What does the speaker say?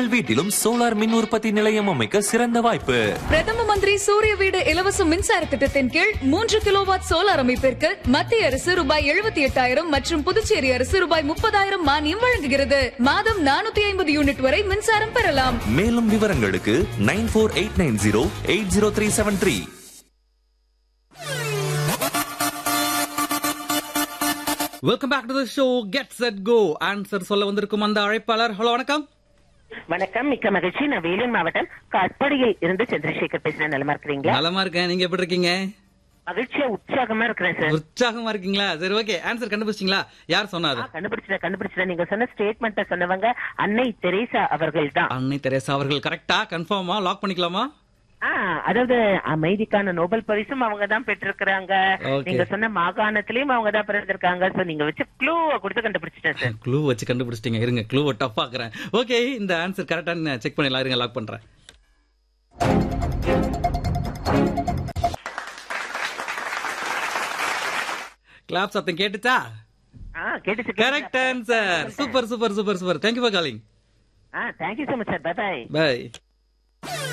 உங்கள் வீட்டிலும் சோலார் மின் உற்பத்தி நிலையம் அமைக்க சிறந்த வாய்ப்பு பிரதம மந்திரி சூரிய வீடு இலவச மின்சார திட்டத்தின் கீழ் மூன்று கிலோவாட் சோலார் அமைப்பிற்கு மத்திய அரசு ரூபாய் எழுபத்தி எட்டாயிரம் மற்றும் புதுச்சேரி அரசு ரூபாய் முப்பதாயிரம் மானியம் வழங்குகிறது மாதம் நானூத்தி ஐம்பது யூனிட் வரை மின்சாரம் பெறலாம் மேலும் விவரங்களுக்கு nine four eight nine zero eight zero three seven three welcome back to the show get set go answer சொல்ல வந்திருக்கும் அந்த அழைப்பாளர் ஹலோ வணக்கம் வணக்கம் மிக்க மகிழ்ச்சி நான் வேலூர் மாவட்டம் காட்பாடியில் இருந்து சந்திரசேகர் பேசுறேன் நலமா இருக்கிறீங்களா நலமா இருக்கேன் நீங்க எப்படி இருக்கீங்க மகிழ்ச்சியா உற்சாகமா இருக்கிறேன் சார் உற்சாகமா இருக்கீங்களா சரி ஓகே ஆன்சர் கண்டுபிடிச்சிங்களா யார் சொன்னாது ஆ, கண்டுபிடிச்சிட்டேன் கண்டுபிடிச்சிட்டேன் நீங்க சொன்ன ஸ்டேட்மெண்ட்ட சொன்னவங்க அன்னை தெரேசா அவர்கள் தான் அன்னை தெரேசா அவர்கள் கரெக்டா கன்ஃபார்மா லாக் பண்ணிக்கலாமா அதாவது அமைதிக்கான நோபல் பரிசும் அவங்க தான் பெற்றிருக்கிறாங்க Okay. நீங்க சொன்ன மாகாணத்திலயும் அவங்க தான் பிறந்திருக்காங்க சோ நீங்க வச்சு க்ளூ கொடுத்து கண்டுபிடிச்சிட்டேன் சார் க்ளூ வச்சு கண்டுபிடிச்சிட்டீங்க இருங்க க்ளூவை டஃப் ஆக்குறேன் ஓகே இந்த ஆன்சர் கரெக்டா செக் பண்ணிடலாம் இருங்க லாக் பண்றேன் கிளாப் சத்தம் கேட்டுச்சா ஆ கேட்டுச்சு correct answer super super super super thank you for calling ஆ thank you so much sir bye bye by